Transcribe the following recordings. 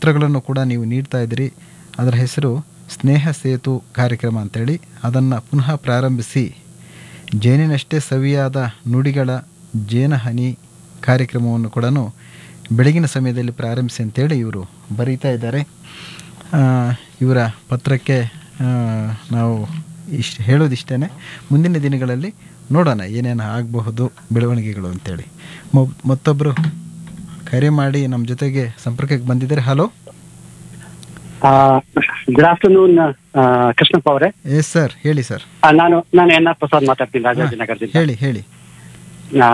ಪತ್ರಗಳನ್ನು ಕೂಡ ನೀವು ನೀಡ್ತಾ ಇದ್ದೀರಿ ಅದರ ಹೆಸರು ಸ್ನೇಹ ಸೇತು ಕಾರ್ಯಕ್ರಮ ಅಂತೇಳಿ ಅದನ್ನು ಪುನಃ ಪ್ರಾರಂಭಿಸಿ ಜೇನಿನಷ್ಟೇ ಸವಿಯಾದ ನುಡಿಗಳ ಜೇನಹನಿ ಕಾರ್ಯಕ್ರಮವನ್ನು ಕೂಡ ಬೆಳಗಿನ ಸಮಯದಲ್ಲಿ ಪ್ರಾರಂಭಿಸಿ ಅಂತೇಳಿ ಇವರು ಬರೀತಾ ಇದ್ದಾರೆ ಆ, ಇವರ ಪತ್ರಕ್ಕೆ ಆ, ನಾವು ಇಷ್ಟು ಹೇಳೋದಿಷ್ಟೇ ಮುಂದಿನ ದಿನಗಳಲ್ಲಿ ನೋಡೋಣ ಏನೇನು ಆಗಬಹುದು ಬೆಳವಣಿಗೆಗಳು ಅಂತೇಳಿ ಮೊ- ಮತ್ತೊಬ್ಬರು ಕರೆ ಮಾಡಿ ನಮ್ಮ ಜೊತೆಗೆ ಸಂಪರ್ಕಕ್ಕೆ ಬಂದಿದ್ದಾರೆ ಹಲೋ ಗುಡ್ ಆಫ್ಟರ್ನೂನ್ ಕೃಷ್ಣಪ್ಪ ಅವರೇ ಎಸ್ ಸರ್ ಹೇಳಿ ಸರ್ ಆ, ನಾನು ನಾನು ಎನ್ ಆರ್ ಪ್ರಸಾದ್ ಮಾತಾಡ್ತೀನಿ ರಾಜಾಜಿನಗರದಿಂದ ಹೇಳಿ ಹೇಳಿ ಆ,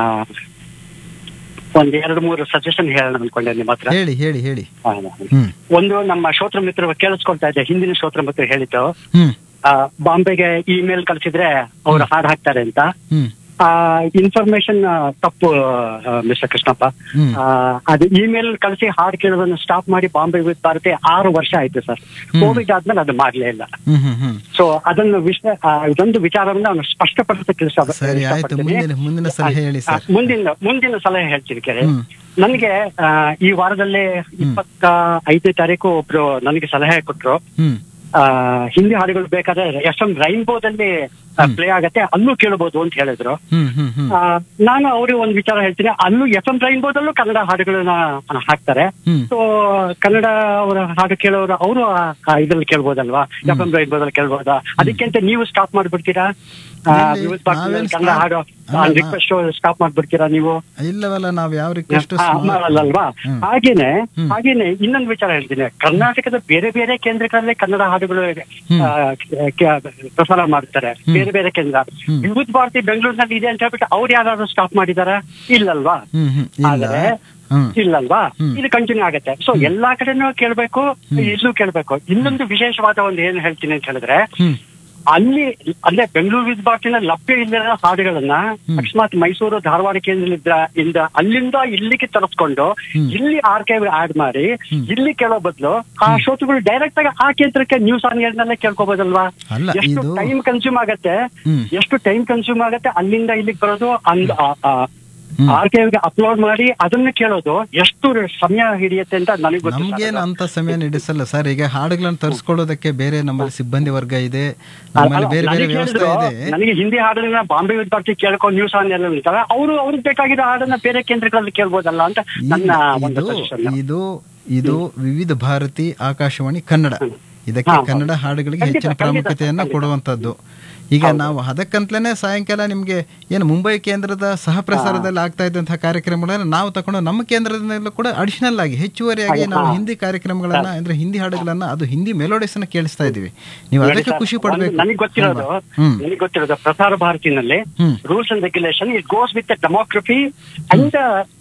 ಒಂದ್ ಎರಡು ಮೂರು ಸಜೆಷನ್ ಹೇಳೋಣ ಅನ್ಕೊಂಡೆ ನಿಮ್ಮ ಹತ್ರ ಹೇಳಿ ಹೇಳಿ ಹೇಳಿ ಆ, ಹ್ಞೂ ಒಂದು ನಮ್ಮ ಶ್ರೋತ್ರ ಮಿತ್ರರು ಕೇಳಿಸ್ಕೊಳ್ತಾ ಇದ್ದೆ ಹಿಂದಿನ ಶ್ರೋತ್ರ ಮಿತ್ರರು ಹೇಳಿದ್ದು ಹ್ಞೂ ಆ, ಬಾಂಬೆಗೆ ಇಮೇಲ್ ಕಳ್ಸಿದ್ರೆ ಅವ್ರು ಹಾಡ್ ಹಾಕ್ತಾರೆ ಅಂತ ಹ್ಞೂ ಇನ್ಫಾರ್ಮೇಶನ್ ತಪ್ಪು ಮಿಸ್ಟರ್ ಕೃಷ್ಣಪ್ಪ ಹ್ಮ್. ಆ, ಅದು ಇಮೇಲ್ ಕಳಿಸಿ ಹಾಡ್ ಕೇಳೋದನ್ನ ಸ್ಟಾಪ್ ಮಾಡಿ ಬಾಂಬೆ ವಿತ್ ಭಾರತಿ ಆರು ವರ್ಷ ಆಯ್ತು ಸರ್ ಕೋವಿಡ್ ಆದ್ಮೇಲೆ ಅದು ಮಾಡ್ಲೇ ಇಲ್ಲ ಹ್ಞೂ ಹ್ಞೂ ಹ್ಞೂ ಸೊ ಅದನ್ನು ವಿಷಯ ಆ, ಇದೊಂದು ವಿಚಾರವನ್ನ ಅವನು ಸ್ಪಷ್ಟಪಡಿಸಕ್ಕೆ ಇಷ್ಟ ಸರಿ ಆಯ್ತು ಮುಂದಿನ ಮುಂದಿನ ಸಲಹೆ ಹೇಳಿ ಆ, ಸರ್ ಮುಂದಿನ ಮುಂದಿನ ಸಲಹೆ ಹೇಳ್ತೀನಿ ಕೇಳಿ ಹ್ಮ್. ನನಗೆ ಆ, ಈ ವಾರದಲ್ಲಿ ಇಪ್ಪತ್ತ ಐದನೇ ತಾರೀಕು ಒಬ್ರು ನನಗೆ ಸಲಹೆ ಕೊಟ್ರು ಹ್ಮ್ ಆ, ಹಿಂದಿ ಹಾಡುಗಳು ಬೇಕಾದ್ರೆ ಎಫ್ ಎಂ ರೈನ್ಬೋದಲ್ಲಿ ಪ್ಲೇ ಆಗತ್ತೆ ಅಲ್ಲೂ ಕೇಳಬಹುದು ಅಂತ ಹೇಳಿದ್ರು ಹ್ಮ್ ಹ್ಮ್ ಹ್ಮ್ ಆ, ನಾನು ಅವ್ರಿಗೆ ಒಂದು ವಿಚಾರ ಹೇಳ್ತೀನಿ ಅಲ್ಲೂ ಎಫ್ ಎಂ ರೈನ್ಬೋದಲ್ಲೂ ಕನ್ನಡ ಹಾಡುಗಳನ್ನ ಹಾಕ್ತಾರೆ ಹ್ಮ್. ಸೊ ಕನ್ನಡ ಅವರ ಹಾಡು ಕೇಳೋರು ಅವರು ಇದ್ರಲ್ಲಿ ಕೇಳ್ಬೋದಲ್ವಾ ಎಫ್ ಎಂ ರೈನ್ಬೋದಲ್ಲಿ ಕೇಳ್ಬೋದಾ ಅದಕ್ಕಿಂತ ನೀವು ಸ್ಟಾಪ್ ಮಾಡ್ಬಿಡ್ತೀರಾ ಆ, ಇಲ್ಲಿ ವಿವಿಧ ಭಾರತದಲ್ಲಿ ನಾವೇನ್ ಕನ್ನಡ stop- ಹಾಡು ಅಲ್ಲ, ರಿಕ್ವೆಸ್ಟ್ ಸ್ಟಾಪ್ ಮಾಡ್ಬಿಡ್ತೀರಾ ನೀವು ಇಲ್ಲವಲ್ಲ ನಾವ್ ಯಾವ ರಿಕ್ವೆಸ್ಟ್ ಹಾ, ಅಲ್ಲಲ್ವಾ ಹ್ಮ್. ಹಾಗೇನೆ ಹ್ಮ್. ಹಾಗೇನೆ ಇನ್ನೊಂದು ವಿಚಾರ ಹೇಳ್ತೀನಿ ಕರ್ನಾಟಕದ ಬೇರೆ ಬೇರೆ ಕೇಂದ್ರಗಳಲ್ಲಿ ಕನ್ನಡ ಹಾಡುಗಳು ಹ್ಮ್. ಆ, ಕೆ- ಕೆ- ಪ್ರಸಾರ ಮಾಡ್ತಾರೆ ಹ್ಮ್. ಬೇರೆ ಬೇರೆ ಕೇಂದ್ರ ಹ್ಮ್. ವಿವಿಧ ಭಾರತಿ ಬೆಂಗಳೂರಿನಲ್ಲಿ ಇದೆ ಅಂತ ಹೇಳ್ಬಿಟ್ಟು ಅವ್ರು ಯಾರಾದ್ರೂ ಸ್ಟಾಪ್ ಮಾಡಿದಾರ ಇಲ್ಲಲ್ವಾ ಹ್ಮ್ ಹ್ಮ್ ಇಲ್ಲ ಆದ್ರೆ ಹ್ಮ್ ಇಲ್ಲಲ್ವಾ ಹ್ಮ್. ಇದು ಕಂಟಿನ್ಯೂ ಆಗತ್ತೆ ಸೊ ಎಲ್ಲಾ ಕಡೆನೂ ಕೇಳ್ಬೇಕು ಇಲ್ಲೂ ಕೇಳ್ಬೇಕು ಇನ್ನೊಂದು ವಿಶೇಷವಾದ ಒಂದು ಏನ್ ಹೇಳ್ತೀನಿ ಅಂತ ಹೇಳಿದ್ರೆ ಹ್ಮ್ ಅಲ್ಲಿ ಅಲ್ಲೇ ಬೆಂಗಳೂರು ವಿದ್ ಬಾಟಿನ ಲಭ್ಯ ಇಲ್ಲದ ಹಾಡುಗಳನ್ನ ಅಕಸ್ಮಾತ್ ಮೈಸೂರು ಧಾರವಾಡ ಕೇಂದ್ರದಿಂದ ಇಂದ ಅಲ್ಲಿಂದ ಇಲ್ಲಿಗೆ ತರಿಸ್ಕೊಂಡು ಹ್ಮ್. ಇಲ್ಲಿ ಆರ್ಕೈವ್ ಆಡ್ ಮಾಡಿ ಇಲ್ಲಿ ಕೇಳೋ ಬದಲು ಆ ಶ್ರೋತೃಗಳು ಡೈರೆಕ್ಟ್ ಆಗಿ ಆ ಕೇಂದ್ರಕ್ಕೆ ನ್ಯೂಸ್ ಆನ್ ಏರ್ನಲ್ಲೇ ಕೇಳ್ಕೊಬೋದಲ್ವಾ ಅಲ್ಲ, ಎಷ್ಟು ಇದು- ಟೈಮ್ ಕನ್ಸ್ಯೂಮ್ ಆಗತ್ತೆ ಹ್ಮ್. ಎಷ್ಟು ಟೈಮ್ ಕನ್ಸ್ಯೂಮ್ ಆಗತ್ತೆ ಅಲ್ಲಿಂದ ಇಲ್ಲಿಗೆ ಬರೋದು ಅಂದ್- ಆ- ಆ ಹ್ಮ್. ಆರ್ಕೈವ್ಗೆ ಅಪ್ಲೋಡ್ ಮಾಡಿ ಅದನ್ನ ಕೇಳೋದು ಎಷ್ಟು ಸಮಯ ಹಿಡಿಯುತ್ತೆ ಅಂತ ನನಗೆ ಗೊತ್ತು ಸರ್ ನಮ್ಗೇನು ಅದು. ಅಂತ ಸಮಯ ನಡೆಸಲ್ಲ ಸರ್ ಈಗ ಹಾಡುಗಳನ್ನು ತರಿಸ್ಕೊಳ್ಳೋದಕ್ಕೆ ಬೇರೆ ನಮ್ಮಲ್ಲಿ ಸಿಬ್ಬಂದಿ ವರ್ಗ ಇದೆ ಅಲ್ಲ, ನಮ್ಮಲ್ಲಿ ಬೇರೆ ಬೇರೆ ನನಗೆ ವ್ಯವಸ್ಥೆ ಹೇಳಿದ್ರು, ಇದೆ ನನಗೆ ಹಿಂದಿ ಹಾಡನ್ನ ಬಾಂಬೆ ವಿದ್ ಬರ್ತಿ ಕೇಳ್ಕೊಂಡು ನ್ಯೂಸ್ ಆನ್ ಎಲ್ಲ ಇರ್ತಾರೆ ಅವರು ಅವ್ರಿಗೆ ಬೇಕಾಗಿರೋ ಹಾಡನ್ನ ಬೇರೆ ಕೇಂದ್ರಗಳಲ್ಲಿ ಕೇಳ್ಬೋದಲ್ಲ ಅಂತ ನನ್ನ ಒಂದು ಇದು ಸಜೆಷನ್ ಇದು ಇದು ವಿವಿಧ ಭಾರತಿ ಆಕಾಶವಾಣಿ ಕನ್ನಡ ಇದಕ್ಕೆ ಹಾ, ಕನ್ನಡ ಹಾಡುಗಳಿಗೆ ಖಂಡಿತ, ಹೆಚ್ಚಿನ ಖಂಡಿತ, ಪ್ರಾಮುಖ್ಯತೆಯನ್ನು ಖಂಡಿತ. ಕೊಡುವಂತದ್ದು ಈಗ ನಾವು ಅದಕ್ಕಂತಲೇ ಸಾಯಂಕಾಲ ನಿಮಗೆ ಏನು ಮುಂಬೈ ಕೇಂದ್ರದ ಸಹ ಪ್ರಸಾರದಲ್ಲಿ ಆಗ್ತಾ ಇದ್ದಂತಹ ಕಾರ್ಯಕ್ರಮಗಳನ್ನ ನಾವು ತಗೊಂಡು ನಮ್ಮ ಕೇಂದ್ರದಿಂದಲೂ ಕೂಡ ಅಡಿಷನಲ್ ಆಗಿ ಹೆಚ್ಚುವರಿಯಾಗಿ ನಾವು ಹಿಂದಿ ಕಾರ್ಯಕ್ರಮಗಳನ್ನ ಅಂದ್ರೆ ಹಿಂದಿ ಹಾಡುಗಳನ್ನ ಅದು ಹಿಂದಿ ಮೆಲೋಡಿಸ್ ಅನ್ನ ಕೇಳಿಸ್ತಾ ಇದೀವಿ ನೀವು ಅದಕ್ಕೆ ಖುಷಿ ಪಡಬೇಕು ನನಗೆ ಗೊತ್ತಿರೋದು ಹ್ಮ್ ನನಗೆ ಗೊತ್ತಿರೋದು ಪ್ರಸಾರ ಭಾರತಿನಲ್ಲಿ hmm. Rules and regulation it goes with demography and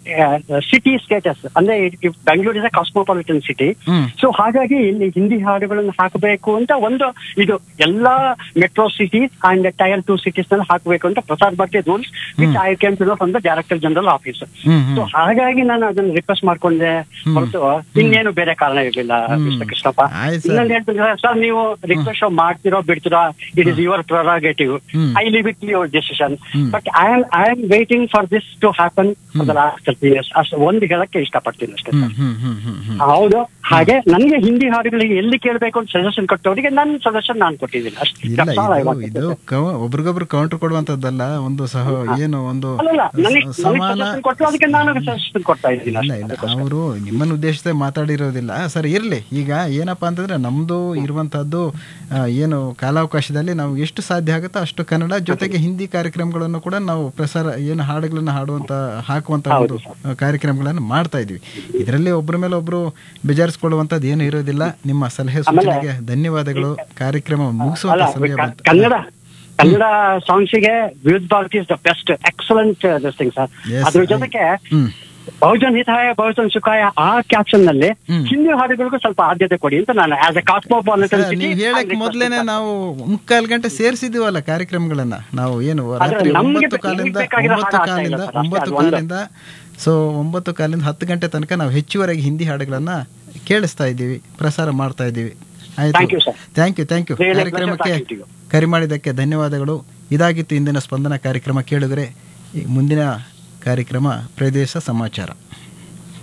city status ಅಂದ್ರೆ Bengaluru is cosmopolitan city hmm so ಹಾಗಾಗಿ ಇಲ್ಲಿ ಹಿಂದಿ ಹಾಡುಗಳನ್ನು ಹಾಕಬೇಕು ಅಂತ ಒಂದು ಇದು ಎಲ್ಲಾ metro cities and tier two cities ನಲ್ಲಿ ಹಾಕಬೇಕು ಅಂತ Prasar Bharati rules which I can to from the director general office hmm so hmm ಹಾಗಾಗಿ ನಾನು ಅದನ್ನ ರಿಕ್ವೆಸ್ಟ್ ಮಾಡ್ಕೊಂಡೆ ಹೊರತು ಇನ್ನೇನು ಬೇರೆ ಕಾರಣ ಇರಲಿಲ್ಲ ಮಿಸ್ಟರ್ ಕೃಷ್ಣಪ್ಪ ಆಯ್ತು ಸರ್. ಇನ್ನೊಂದು ಹೇಳ್ತೀನಿ ಸರ್ ನೀವು ರಿಕ್ವೆಸ್ಟ್ ಮಾಡ್ತಿರೋ ಬಿಡ್ತಿರೋ it is your prerogative hmm. I leave it your decision hmm. But I am I am waiting for this to happen for the last thirty years ಅಷ್ಟು ಒಂದು ಹೇಳಕ್ಕೆ ಇಷ್ಟಪಡ್ತೀನಿ ಅಷ್ಟೇ ಹ್ಮ್ ಹ್ಮ್ ಹ್ಮ್ ಹ್ಮ್ ಹ್ಮ್ ಹೌದು ಹಾಗೆ ನನಗೆ ಹಿಂದಿ ಹಾಡುಗಳಿಗೆ ಎಲ್ಲಿ ಕೇಳಬೇಕು ಅಂತ ಸಜೆಷನ್ ಕೊಟ್ಟವರಿಗೆ ನನ್ನ ಸಜೆಷನ್ ನಾನು ಕೊಟ್ಟಿದ್ದೀನಿ ಅಷ್ಟೇ ಇಲ್ಲ That's all I ಇದು wanted ಇದು to say. ಕವ- ಒಬ್ರಿಗೊಬ್ರು ಕೌಂಟರ್ ಕೊಡುವಂತದ್ದಲ್ಲ ಒಂದು ಸಹ ಏನು ಒಂದು ಅಲ್ಲಲ್ಲ ನನಗೆ ಸ- ಸಮಾನ ಸಜೆಷನ್ ಕೊಟ್ಟು ಅದಕ್ಕೆ ನಾನು ಸಜೆಷನ್ ಕೊಡ್ತಾ ಇದ್ದೀನಿ ಇಲ್ಲ ಅಷ್ಟೇ. ಇಲ್ಲ ಅವರು ನಿಮ್ಮನ್ನು ಉದ್ದೇಶಿಸದೆ ಮಾತಾಡಿರೋದಿಲ್ಲ ಸರ್ ಇರಲಿ ಈಗ ಏನಪ್ಪಾ ಅಂತಂದ್ರೆ ನಮ್ಮದು ಇರುವಂತಹದ್ದು ಆ, ಏನು ಕಾಲಾವಕಾಶದಲ್ಲಿ ನಾವು ಎಷ್ಟು ಸಾಧ್ಯ ಆಗುತ್ತೋ ಅಷ್ಟು ಕನ್ನಡ ಜೊತೆಗೆ ಹಿಂದಿ ಕಾರ್ಯಕ್ರಮಗಳನ್ನು ಕೂಡ ನಾವು ಪ್ರಸಾರ ಏನು ಹಾಡುಗಳನ್ನು ಹಾಡುವಂತ ಹಾಕುವಂತ ಒಂದು ಆ, ಕಾರ್ಯಕ್ರಮಗಳನ್ನು ಮಾಡ್ತಾ ಇದೀವಿ ಇದರಲ್ಲಿ ಒಬ್ಬರ ಮೇಲೆ ಒಬ್ರು ಬೇಜಾರಿಸ್ಕೊಳ್ಳುವಂತದ್ದು ಏನು ಇರೋದಿಲ್ಲ ನಿಮ್ಮ ಸಲಹೆ ಸೂಚನೆಗೆ ಧನ್ಯವಾದಗಳು ಕಾರ್ಯಕ್ರಮ ಮುಗಿಸುವಂತ ಅಲ್ಲ ಸಮಯ ಕ- ಬಂತು ಕನ್ನಡ ಕನ್ನಡ ಸಾಂಗ್ಸಿಗೆ Vividh Bharati is the best excellent this thing sir Yes, ಅದ್ರ I- ಜೊತೆಗೆ ಹ್ಮ್ ಬಹುಜನ್ ಹಿತಾಯ ಬಹುಜನ್ ಸುಖಾಯ ಆ ಕ್ಯಾಪ್ಷನ್ ನಲ್ಲಿ ಹ್ಮ್. ಹಿಂದಿ ಹಾಡುಗಳಿಗೂ ಸ್ವಲ್ಪ ಆದ್ಯತೆ ಕೊಡಿ ಅಂತ ನಾನು ಆಸ್ ಎ ಕಾಸ್ಮೋಪಾಲಿಟನ್ ಸರ್, ನೀವು ಹೇಳಕ್ ಮೊದ್ಲೇನೆ ನಾವು ಮುಕ್ಕಾಲ್ ಗಂಟೆ ಸೇರಿಸಿದೀವಲ್ಲ ಕಾರ್ಯಕ್ರಮಗಳನ್ನ ನಾವು ಏನು ರಾತ್ರಿ ನಮ್ಗೆ ಒಂಬತ್ತು ಬೆ- ಕಾಲಿಂದ ನಮ್ಗೆ ಬೇಕಾಗಿರೋ ಒಂಬತ್ತು ಹಾಡು ಆಗ್ತಾ ಇಲ್ಲ ಕಾಲಿಂದ ಸರ್, ಅಷ್ಟೇ ಒಂಬತ್ತು ಅದು ಒಂದು. ಕಾಲಿಂದ ಸೊ ಒಂಬತ್ತು ಕಾಲಿಂದ ಹತ್ತು ಗಂಟೆ ತನಕ ನಾವು ಹೆಚ್ಚುವರೆಗೆ ಹಿಂದಿ ಹಾಡುಗಳನ್ನ ಕೇಳಿಸ್ತಾ ಇದ್ದೀವಿ ಪ್ರಸಾರ ಮಾಡ್ತಾ ಇದ್ದೀವಿ Thank ಆಯ್ತು you, sir. Thank you thank you Really pleasure ಕಾರ್ಯಕ್ರಮಕ್ಕೆ talking to you. ಕರೆ ಮಾಡಿದ್ದಕ್ಕೆ ಧನ್ಯವಾದಗಳು ಇದಾಗಿತ್ತು ಇಂದಿನ ಸ್ಪಂದನ ಕಾರ್ಯಕ್ರಮ ಕೇಳಿದ್ರೆ ಈ ಮುಂದಿನ ಕಾರ್ಯಕ್ರಮ ಪ್ರದೇಶ ಸಮಾಚಾರ